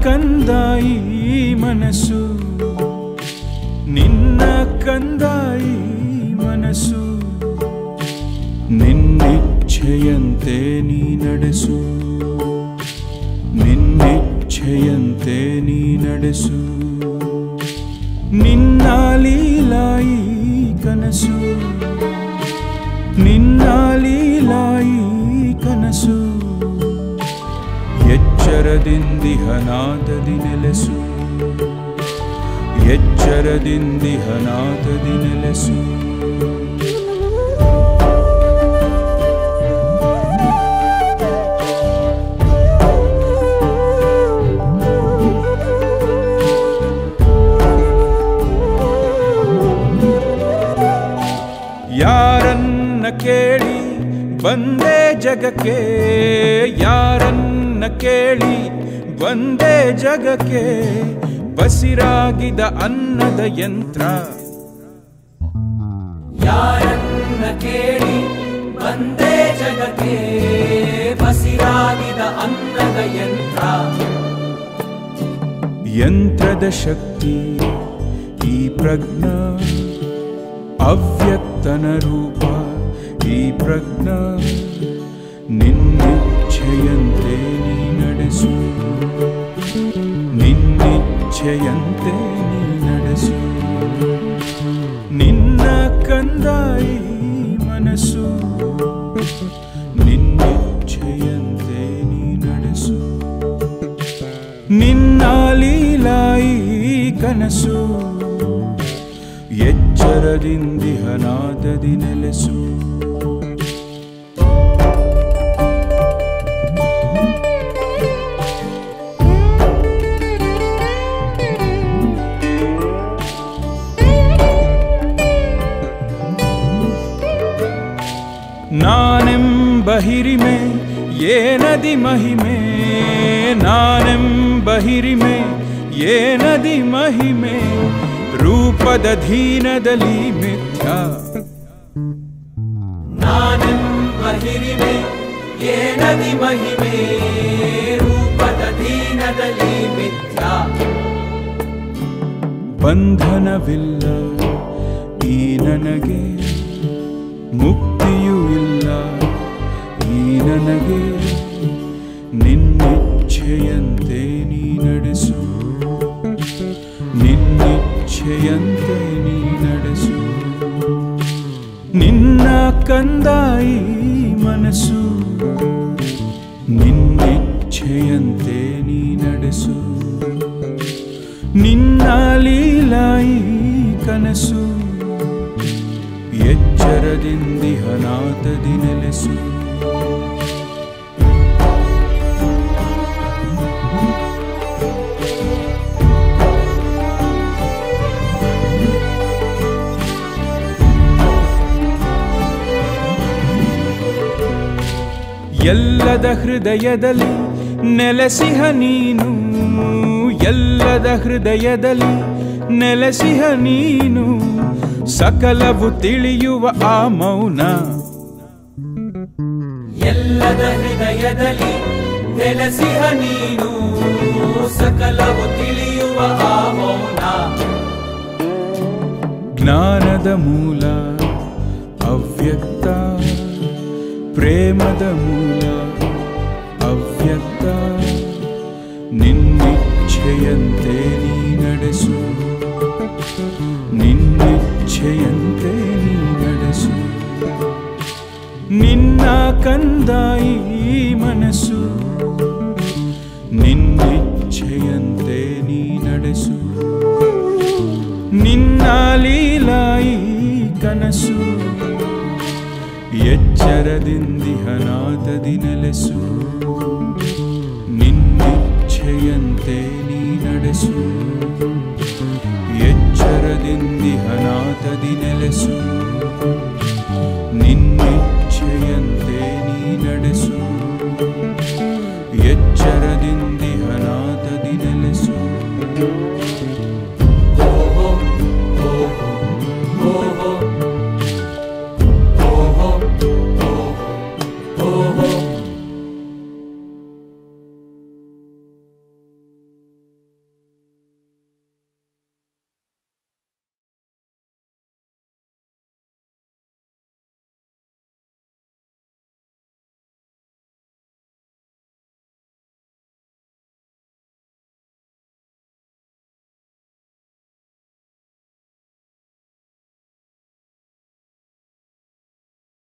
ಕಂದಾಯಿ ಮನಸ್ಸು ನಿನ್ನ ಕಂದಾಯಿ ಮನಸ್ಸು ನಿನ್ನಿಚ್ಛೆಯಂತೆ ನೀ ನಡೆಸು ನಿನ್ನಿಚ್ಛೆಯಂತೆ ನೀ ನಡೆಸು ನಿನ್ನ ಲೀಲಾಯಿ ಕನಸು ನಿನ್ನ ಲೀಲಾಯಿ ಕನಸು ಎಚ್ಚರದಿಂದಿಹನಾದದಿ ನೆಲೆಸು ಎಚ್ಚರದಿಂದಿಹನಾದದಿ ನೆಲೆಸು ಯಾರನ್ನ ಕೇಳಿ ಬಂದೆ ಜಗಕ್ಕೆ ಯಾರನ್ನ ಕೇಳಿ ಬಂದೆ ಜಗಕ್ಕೆ ಬಸಿರಾಗಿದ ಅನ್ನದ ಯಂತ್ರ ಯಾರನ್ನ ಕೇಳಿ ಬಂದೇ ಜಗಕ್ಕೆ ಬಸಿರಾಗಿದ ಅನ್ನದ ಯಂತ್ರ ಯಂತ್ರದ ಶಕ್ತಿ ಈ ಪ್ರಜ್ಞಾ ಅವ್ಯಕ್ತನ ರೂಪ ಈ ಪ್ರಜ್ಞಾ ನಿನ್ನಿಚ್ಛೆಯಂತೆ ನೀ ನಡೆಸು ನಿನ್ನಿಚ್ಛೆಯಂತೆ ನೀ ನಡೆಸು ನಿನ್ನ ಕಂದಾಯಿ ಮನಸ್ಸು ನಿನ್ನಿಚ್ಛೆಯಂತೆ ನೀ ನಡೆಸು ನಿನ್ನ ಲೀಲಾಯಿ ಕನಸು ಎಚ್ಚರದಿಂದಿಹನಾದದಿ ನೆಲೆಸು ನಾನೆಂಬ ಹಿರಿಮೆ ಏನದಿ ಮಹಿಮೆ ನಾನೆಂಬ ಹಿರಿಮೆ ಏನದಿ ಮಹಿಮೆ ರೂಪದ ಧೀನದಲ್ಲಿ ಮಿಥ್ಯ ನಾನೆಂಬ ಹಿರಿಮೆ ಏನದಿ ಮಹಿಮೆ ರೂಪದ ದೀನದಲ್ಲಿ ಮಿಥ್ಯ ಬಂಧನವಿಲ್ಲ ಈ ನನಗೆ ಮುಕ್ತಿಯೂ ಇಲ್ಲ ಈ ನನಗೆ ನಿನ್ನಿಚ್ಛೆಯಂತೆ ನೀ ನಡೆಸು ನಿನ್ನಿಚ್ಛೆಯಂತೆ ನೀ ನಡೆಸು ನಿನ್ನ ಕಂದಾಯಿ ಮನಸ್ಸು ನಿನ್ನಿಚ್ಛೆಯಂತೆ ನೀ ನಡೆಸು ನಿನ್ನ ಲೀಲಾಯಿ ಕನಸು ಎಚ್ಚರದಿಂದಿಹನಾದದಿ ನೆಲೆಸು ಎಲ್ಲದ ಹೃದಯದಲ್ಲಿ ನೆಲೆಸಿಹ ನೀನು ಎಲ್ಲದ ಹೃದಯದಲ್ಲಿ ನೆಲೆಸಿಹ ನೀನು ಸಕಲವು ತಿಳಿಯುವ ಆ ಮೌನ ಎಲ್ಲದ ಹೃದಯದಲ್ಲಿ ನೆಲೆಸಿಹ ನೀನು ಸಕಲವು ತಿಳಿಯುವ ಆ ಮೌನ ಜ್ಞಾನದ ಮೂಲ ಅವ್ಯಕ್ತ ಪ್ರೇಮದ ಮೂಲ ಅವ್ಯಕ್ತ ನಿನ್ನಿಚ್ಛೆಯಂತೆ ನೀ ನಡೆಸು ನಿನ್ನಿಚ್ಛೆಯಂತೆ ನೀ ನಡೆಸು ನಿನ್ನ ಕಂದಾಯಿ ಮನಸ್ಸು ನಿನ್ನಿಚ್ಛೆಯಂತೆ ನೀ ನಡೆಸು ನಿನ್ನ ಲೀಲಾಯಿ ಕನಸು ಎಚ್ಚರದಿಂದಿಹನಾದದಿ ನೆಲೆಸು ನಿನ್ನಿಚ್ಛೆಯಂತೆ ನೀ ನಡೆಸು ಎಚ್ಚರದಿಂದಿಹನಾದದಿ ನೆಲೆಸು ನಿನ್ನಿಚ್ಛೆಯಂತೆ ನೀ ನಡೆಸು ಎಚ್ಚರದಿಂದಿಹನಾದದಿ ನೆಲೆಸು